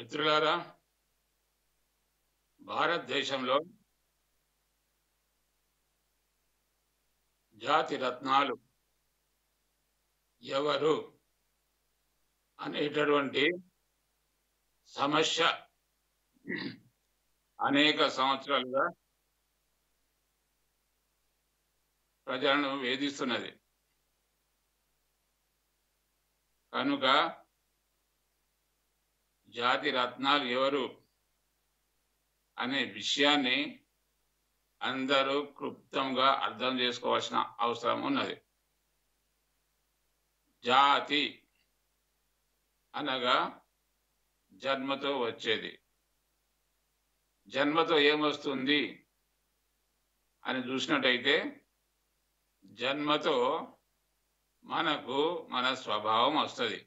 మిత్రులారా భారతదేశంలో జాతి రత్నాలు ఎవరు అనేటటువంటి సమస్య అనేక సంవత్సరాలుగా ప్రజలను వేధిస్తున్నది కనుక జాతి రత్నాలు ఎవరు అనే విషయాన్ని అందరూ క్లుప్తంగా అర్థం చేసుకోవాల్సిన అవసరం ఉన్నది జాతి అనగా జన్మతో వచ్చేది జన్మతో ఏమొస్తుంది అని చూసినట్టయితే జన్మతో మనకు మన స్వభావం వస్తుంది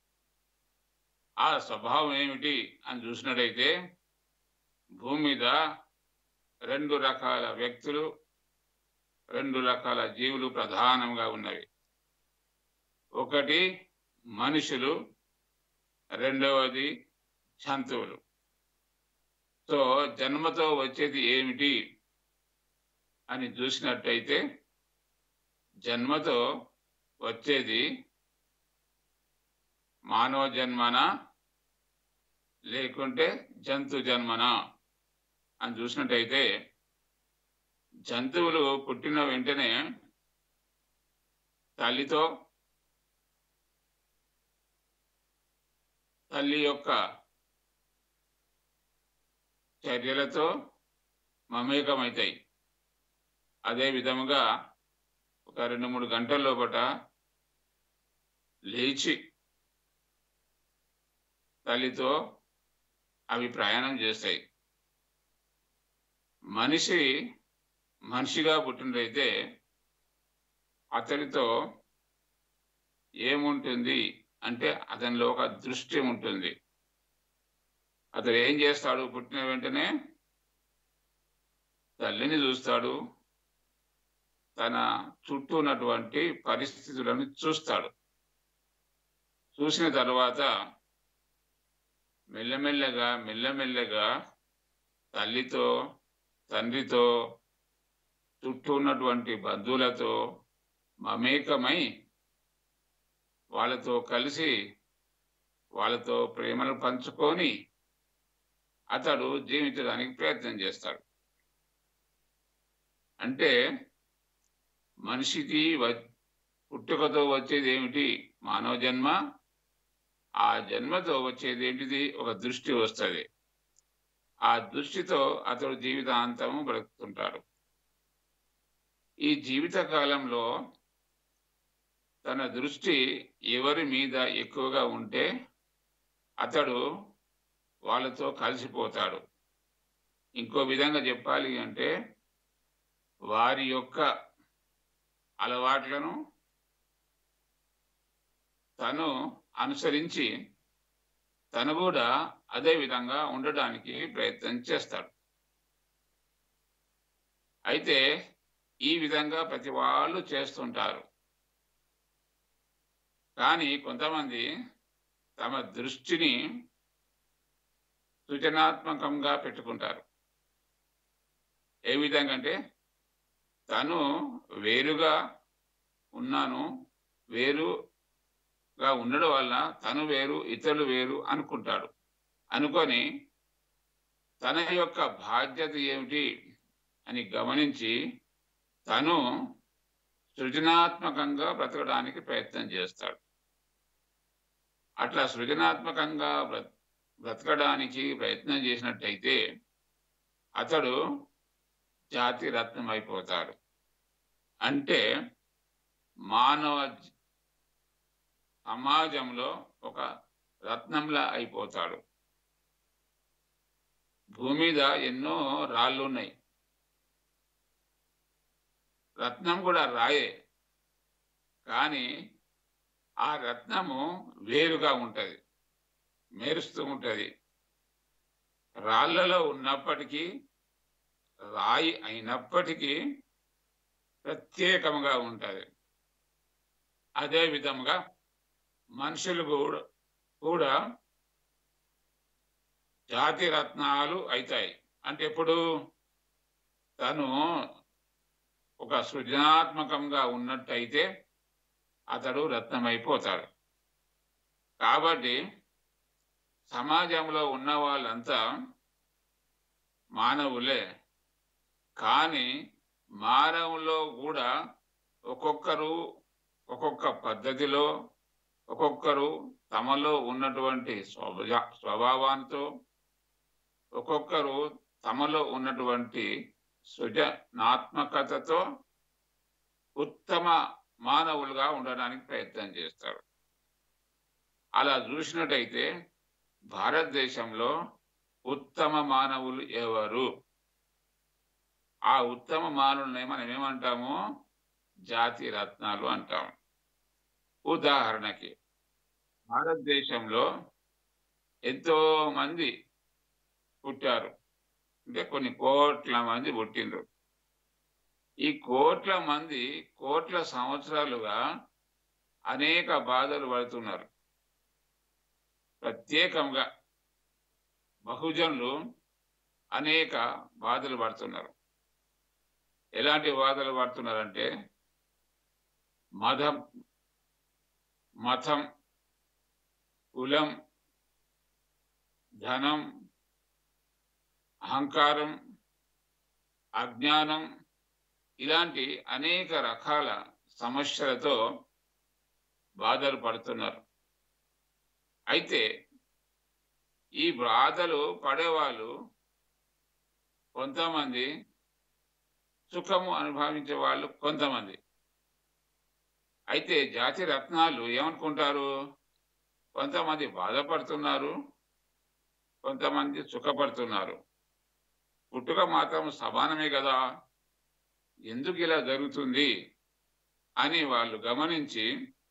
ఆ స్వభావం ఏమిటి అని చూసినట్టయితే భూమి మీద రెండు రకాల వ్యక్తులు రెండు రకాల జీవులు ప్రధానంగా ఉన్నవి ఒకటి మనుషులు రెండవది జంతువులు సో జన్మతో వచ్చేది ఏమిటి అని చూసినట్టయితే జన్మతో వచ్చేది మానవ జన్మన లేకుంటే జంతు జన్మన అని చూసినట్టయితే జంతువులు పుట్టిన వెంటనే తల్లితో తల్లి యొక్క చర్యలతో మమేకమవుతాయి అదే విధముగా ఒక రెండు మూడు గంటల లోపట లేచి తల్లితో అవి ప్రయాణం చేస్తాయి మనిషి మనిషిగా పుట్టినైతే అతడితో ఏముంటుంది అంటే అతనిలో ఒక దృష్టి ఉంటుంది అతడు ఏం చేస్తాడు పుట్టిన వెంటనే తల్లిని చూస్తాడు తన చుట్టూ ఉన్నటువంటి పరిస్థితులను చూస్తాడు చూసిన తర్వాత మెల్లమెల్లగా మెల్లమెల్లగా తల్లితో తండ్రితో చుట్టూ ఉన్నటువంటి బంధువులతో మమేకమై వాళ్ళతో కలిసి వాళ్ళతో ప్రేమను పంచుకొని అతడు జీవించడానికి ప్రయత్నం చేస్తాడు అంటే మనిషికి పుట్టుకతో వచ్చేది ఏమిటి మానవ జన్మ ఆ జన్మతో వచ్చేది ఏంటిది ఒక దృష్టి వస్తుంది ఆ దృష్టితో అతడు జీవితాంతము బ్రతుకుతుంటాడు ఈ జీవిత కాలంలో తన దృష్టి ఎవరి మీద ఎక్కువగా ఉంటే అతడు వాళ్ళతో కలిసిపోతాడు ఇంకో విధంగా చెప్పాలి అంటే వారి యొక్క అలవాట్లను తను అనుసరించి తను కూడా అదే విధంగా ఉండడానికి ప్రయత్నం చేస్తాడు అయితే ఈ విధంగా ప్రతి వాళ్ళు చేస్తుంటారు కానీ కొంతమంది తమ దృష్టిని సృజనాత్మకంగా పెట్టుకుంటారు ఏ విధంగా అంటే తను వేరుగా ఉన్నాను వేరుగా ఉండడం వల్ల తను వేరు ఇతరులు వేరు అనుకుంటాడు అనుకొని తన యొక్క బాధ్యత ఏమిటి అని గమనించి తను సృజనాత్మకంగా బ్రతకడానికి ప్రయత్నం చేస్తాడు అట్లా సృజనాత్మకంగా బ్రతకడానికి ప్రయత్నం చేసినట్టయితే అతడు జాతి రత్నం అయిపోతాడు అంటే మానవ సమాజంలో ఒక రత్నంలా అయిపోతాడు భూమి మీద ఎన్నో రాళ్ళు ఉన్నాయి రత్నం కూడా రాయే కానీ ఆ రత్నము వేరుగా ఉంటుంది మెరుస్తూ ఉంటుంది రాళ్లలో ఉన్నప్పటికీ రాయి అయినప్పటికీ ప్రత్యేకంగా ఉంటుంది అదే విధముగా మనుషులు కూడా కూడా జాతి రత్నాలు అవుతాయి అంటే ఇప్పుడు తను ఒక సృజనాత్మకంగా ఉన్నట్టయితే అతడు రత్నమైపోతాడు కాబట్టి సమాజంలో ఉన్న వాళ్ళంతా మానవులే కానీ మానవులో కూడా ఒక్కొక్కరు ఒక్కొక్క పద్ధతిలో ఒక్కొక్కరు తమలో ఉన్నటువంటి స్వభా స్వభావంతో ఒక్కొక్కరు తమలో ఉన్నటువంటి సృజనాత్మకతతో ఉత్తమ మానవులుగా ఉండడానికి ప్రయత్నం చేస్తారు అలా చూసినట్టయితే భారతదేశంలో ఉత్తమ మానవులు ఎవరు ఆ ఉత్తమ మానవులని మనం ఏమంటాము జాతి రత్నాలు అంటాము ఉదాహరణకి భారతదేశంలో ఎంతో మంది పుట్టారు అంటే కొన్ని కోట్ల మంది పుట్టిండ్రు ఈ కోట్ల మంది కోట్ల సంవత్సరాలుగా అనేక బాధలు పడుతున్నారు ప్రత్యేకంగా బహుజనులు అనేక బాధలు పడుతున్నారు ఎలాంటి బాధలు పడుతున్నారంటే మతం మతం కులం ధనం అహంకారం అజ్ఞానం ఇలాంటి అనేక రకాల సమస్యలతో బాధలు పడుతున్నారు అయితే ఈ బాధలు పడేవాళ్ళు కొంతమంది సుఖము అనుభవించే వాళ్ళు కొంతమంది అయితే జాతి రత్నాలు ఏమనుకుంటారు కొంతమంది బాధపడుతున్నారు కొంతమంది సుఖపడుతున్నారు పుట్టుక మాత్రం సమానమే కదా ఎందుకు ఇలా జరుగుతుంది అని వాళ్ళు గమనించి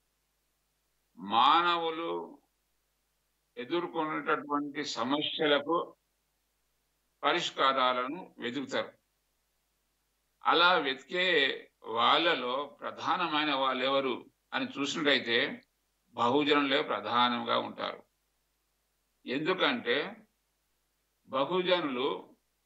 మానవులు ఎదుర్కొనేటటువంటి సమస్యలకు పరిష్కారాలను వెతుకుతారు అలా వెతికే వాళ్ళలో ప్రధానమైన వాళ్ళు ఎవరు అని చూసినట్టయితే బహుజనులే ప్రధానంగా ఉంటారు ఎందుకంటే బహుజనులు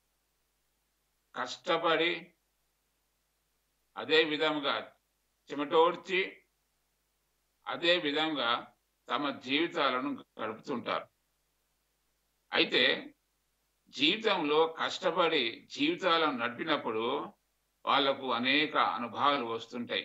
కష్టపడి అదే విధంగా చెమటోడ్చి అదే విధంగా తమ జీవితాలను గడుపుతుంటారు అయితే జీవితంలో కష్టపడి జీవితాలను నడిపినప్పుడు వాళ్లకు అనేక అనుభవాలు వస్తుంటాయి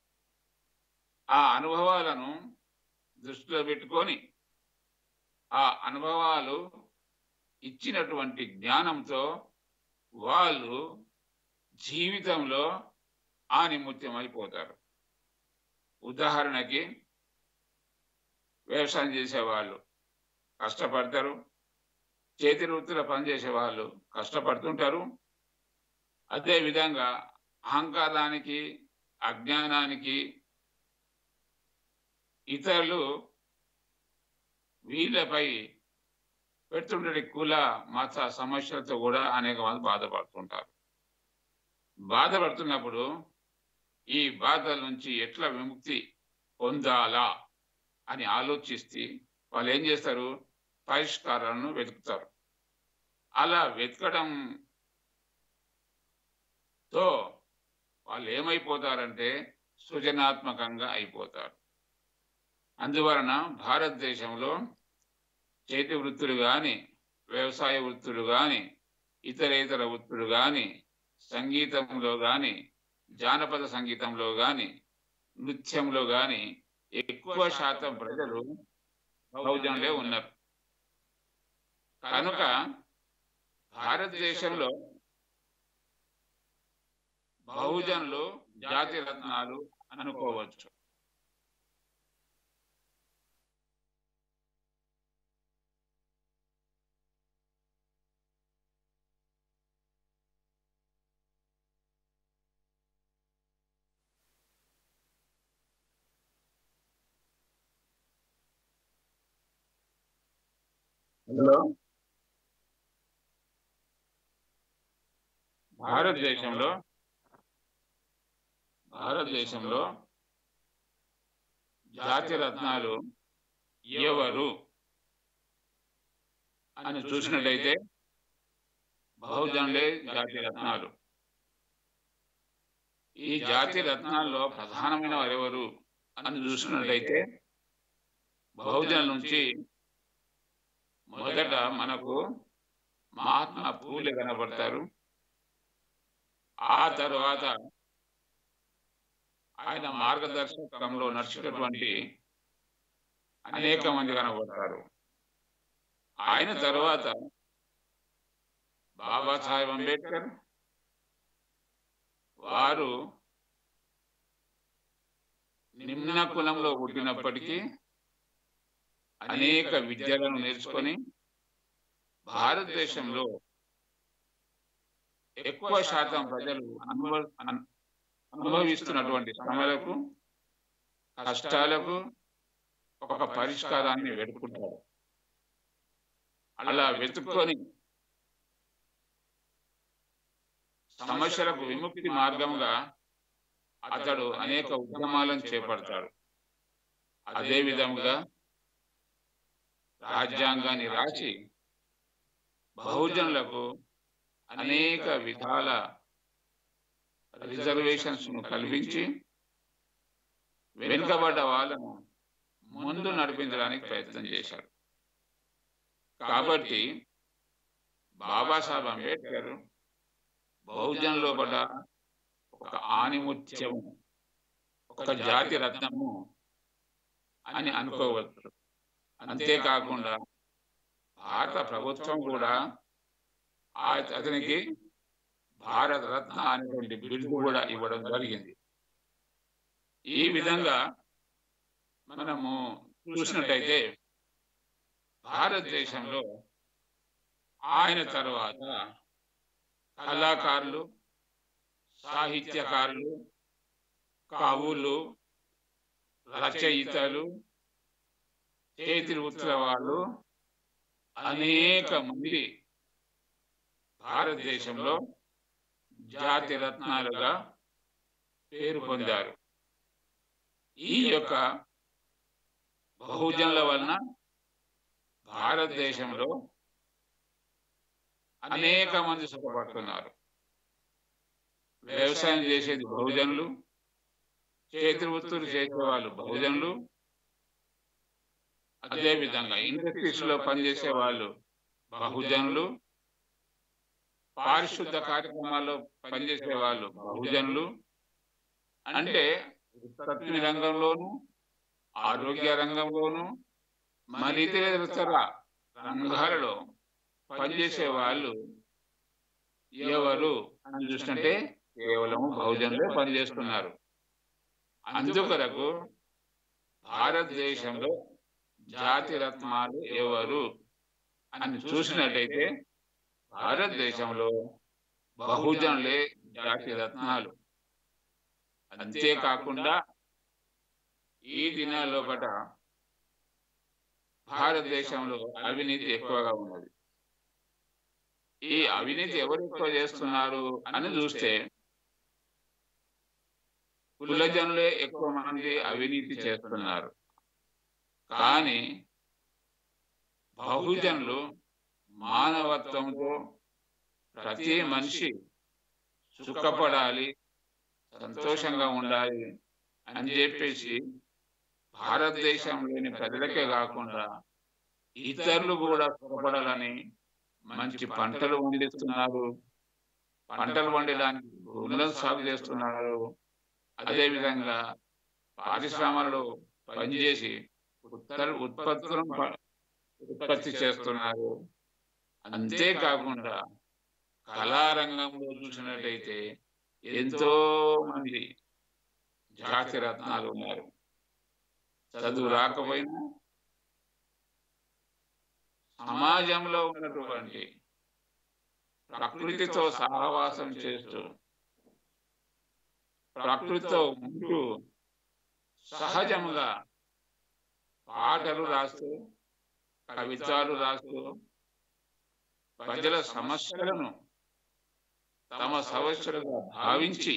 ఆ అనుభవాలను దృష్టిలో పెట్టుకొని ఆ అనుభవాలు ఇచ్చినటువంటి జ్ఞానంతో వాళ్ళు జీవితంలో ఆనిముత్యం అయిపోతారు ఉదాహరణకి వ్యవసాయం చేసేవాళ్ళు కష్టపడతారు చేతి వృత్తిలో పనిచేసే వాళ్ళు కష్టపడుతుంటారు అదే విధంగా అహంకారానికి అజ్ఞానానికి ఇతరులు వీళ్ళపై పెడుతుండే కుల మత సమస్యలతో కూడా అనేక మంది బాధపడుతుంటారు బాధపడుతున్నప్పుడు ఈ బాధల నుంచి ఎట్లా విముక్తి పొందాలా అని ఆలోచిస్తే వాళ్ళు ఏం చేస్తారు పరిష్కారాలను వెతుకుతారు అలా వెతకడంతో వాళ్ళు ఏమైపోతారంటే సృజనాత్మకంగా అయిపోతారు అందువలన భారతదేశంలో చేతి వృత్తులు కానీ వ్యవసాయ వృత్తులు కానీ ఇతరేతర వృత్తులు కానీ సంగీతంలో కానీ జానపద సంగీతంలో కానీ నృత్యంలో కానీ ఎక్కువ శాతం ప్రజలు బహుజనులే ఉన్నారు కనుక భారతదేశంలో బహుజనులు జాతి రత్నాలు అనుకోవచ్చు హలో భారతదేశంలో భారతదేశంలో జాతి రత్నాలు ఎవరు అని చూసినట్టయితే బహుజనులే జాతి రత్నాలు ఈ జాతి రత్నాల్లో ప్రధానమైన వారెవరు అని చూసినట్టయితే బహుజనుల నుంచి మొదట మనకు మహాత్మా పూలే కనబడతారు ఆ తర్వాత ఆయన మార్గదర్శకంలో నడిచినటువంటి అనేక మంది కనబడతారు ఆయన తర్వాత బాబాసాహెబ్ అంబేద్కర్ వారు నిమ్న కులంలో పుట్టినప్పటికీ అనేక విద్యలను నేర్చుకొని భారతదేశంలో ఎక్కువ శాతం ప్రజలు అనుభవ అన్- అనుభవిస్తున్నటువంటి శ్రమలకు కష్టాలకు ఒక పరిష్కారాన్ని వెతుక్కుంటాడు అలా వెతుక్కొని సమస్యలకు విముక్తి మార్గంగా అతడు అనేక ఉద్యమాలను చేపడతాడు అదే విధంగా రాజ్యాంగాన్ని రాసి బహుజనులకు అనేక విధాల రిజర్వేషన్స్ ను కల్పించి వెనుకబడ్డ వాళ్ళను ముందు నడిపించడానికి ప్రయత్నం చేశారు కాబట్టి బాబాసాహెబ్ అంబేద్కర్ బహుజనులో పడ్డ ఒక ఆనిముత్యము ఒక జాతి రత్నము అని అనుకోవచ్చు అంతేకాకుండా భారత ప్రభుత్వం కూడా ఆ అతనికి భారత రత్న అనేటువంటి బిరుదు కూడా ఇవ్వడం జరిగింది ఈ విధంగా మనము చూసినట్టయితే భారతదేశంలో ఆయన తర్వాత కళాకారులు సాహిత్యకారులు కవులు రచయితలు చేతి వృత్తుల వాళ్ళు అనేక మంది భారతదేశంలో జాతి రత్నాలుగా పేరు పొందారు ఈ యొక్క బహుజనుల వలన భారతదేశంలో అనేక మంది సుఖపడుతున్నారు వ్యవసాయం చేసేది బహుజనులు చేతి వృత్తులు చేసేవాళ్ళు బహుజనులు అదే విధంగా ఇండస్ట్రీస్ లో పనిచేసే వాళ్ళు బహుజనులు పారిశుద్ధ కార్యక్రమాల్లో పనిచేసే వాళ్ళు బహుజనులు అంటే ఉత్పత్తి రంగంలోను ఆరోగ్య రంగంలోను మరి ఇతర రంగాలలో పనిచేసే వాళ్ళు ఎవరు అని చూస్తుంటే కేవలం బహుజనులే పనిచేస్తున్నారు అందుకొరకు భారతదేశంలో జాతి రత్నాలు ఎవరు అని చూసినట్టయితే భారతదేశంలో బహుజనులే జాతి రత్నాలు అంతేకాకుండా ఈ దినాల్లో పట భారతదేశంలో అవినీతి ఎక్కువగా ఉన్నది ఈ అవినీతి ఎవరు ఎక్కువ చేస్తున్నారు అని చూస్తే కులజనులే ఎక్కువ మంది అవినీతి చేస్తున్నారు కానీ బహుజనులు మానవత్వంతో ప్రతి మనిషి సుఖపడాలి సంతోషంగా ఉండాలి అని చెప్పేసి భారతదేశంలోని ప్రజలకే కాకుండా ఇతరులు కూడా సుఖపడాలని మంచి పంటలు పండిస్తున్నారు పంటలు పండడానికి భూములను సాగు చేస్తున్నారు అదేవిధంగా పారిశ్రమలో పనిచేసి ఉత్తర ఉత్పత్తులను ప- ఉత్పత్తి చేస్తున్నారు అంతేకాకుండా కళారంగంలో చూసినట్టయితే ఎంతో మంది జాతి రత్నాలు ఉన్నారు చదువు రాకపోయినా సమాజంలో ఉన్నటువంటి ప్రకృతితో సహవాసం చేస్తూ ప్రకృతితో ఉంటూ సహజంగా పాటలు రాస్తూ కవితాలు రాస్తూ ప్రజల సమస్యలను తమ సమస్యలుగా భావించి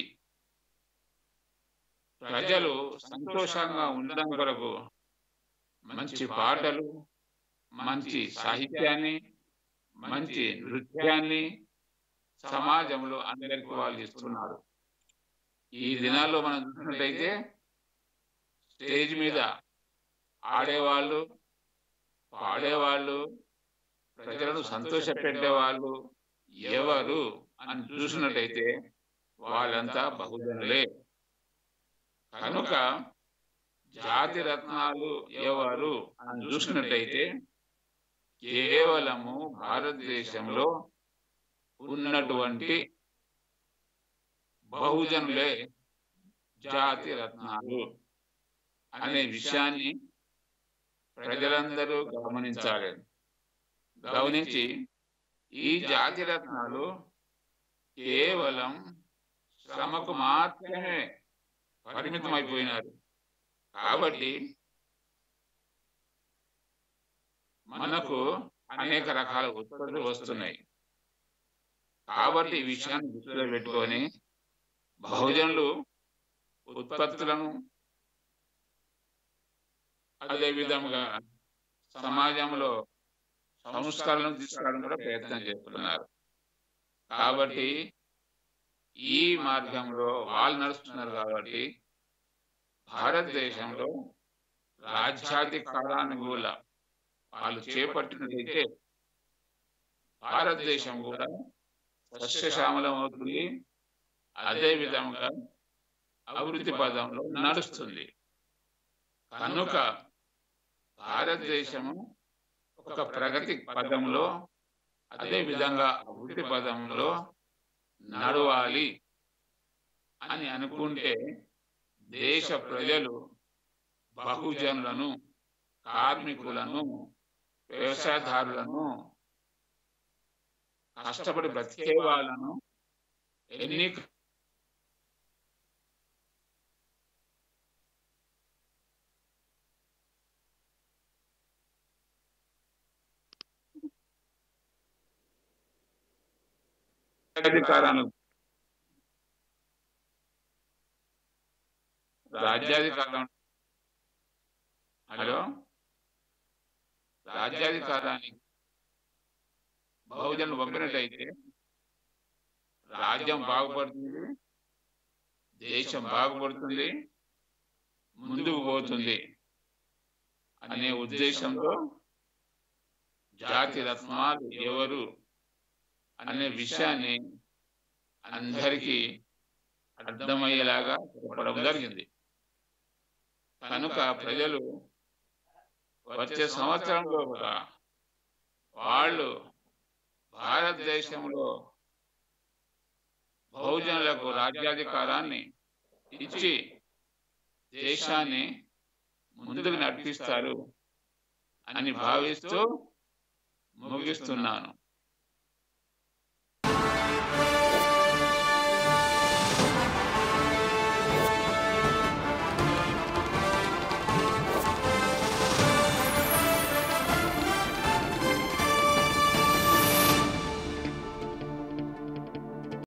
ప్రజలు సంతోషంగా ఉండడం కొరకు మంచి పాటలు మంచి సాహిత్యాన్ని మంచి నృత్యాన్ని సమాజంలో అందరికి వాళ్ళు ఇస్తున్నారు ఈ దినాల్లో మనం చూసినట్టయితే స్టేజ్ మీద ఆడేవాళ్ళు పాడేవాళ్ళు ప్రజలను సంతోష పెట్టేవాళ్ళు ఎవరు అని చూసినట్టయితే వాళ్ళంతా బహుజనులే కనుక జాతి రత్నాలు ఎవరు అని చూసినట్టయితే కేవలము భారతదేశంలో ఉన్నటువంటి బహుజనులే జాతి రత్నాలు అనే విషయాన్ని ప్రజలందరూ గమనించాలి గమనించి ఈ జాతి రత్నాలు కేవలం శ్రమకు మాత్రమే పరిమితం అయిపోయినారు కాబట్టి మనకు అనేక రకాల ఉత్పత్తులు వస్తున్నాయి కాబట్టి ఈ విషయాన్ని దృష్టిలో పెట్టుకొని బహుజనులు ఉత్పత్తులను అదే విధంగా సమాజంలో సంస్కరణలు తీసుకురావడం కూడా ప్రయత్నం చేస్తున్నారు కాబట్టి ఈ మార్గంలో వాళ్ళు నడుస్తున్నారు కాబట్టి భారతదేశంలో రాజ్యాధికారాన్ని కూడా వాళ్ళు చేపట్టినట్లయితే భారతదేశం కూడా సస్యశ్యామలం అవుతుంది అదే విధంగా అభివృద్ధి పదంలో నడుస్తుంది కనుక భారతదేశము ఒక ప్రగతి పదంలో అదే విధంగా అభివృద్ధి పదంలో నడవాలి అని అనుకుంటే దేశ ప్రజలు బహుజనులను కార్మికులను వ్యవసాయదారులను కష్టపడి బ్రతికే వాళ్ళను ఎన్ని అధికారాలు రాజ్యాధికారం హలో రాజ్యాధికారాన్ని బహుజనులు పంపినట్టయితే రాజ్యం బాగుపడుతుంది దేశం బాగుపడుతుంది ముందుకు పోతుంది అనే ఉద్దేశంతో జాతి రత్నాలు ఎవరు అనే విషయాన్ని అందరికీ అర్థమయ్యేలాగా చెప్పడం జరిగింది కనుక ప్రజలు వచ్చే సంవత్సరంలో కూడా వాళ్ళు భారతదేశంలో బహుజనులకు రాజ్యాధికారాన్ని ఇచ్చి దేశాన్ని ముందుకు నడిపిస్తారు అని భావిస్తూ ముగిస్తున్నాను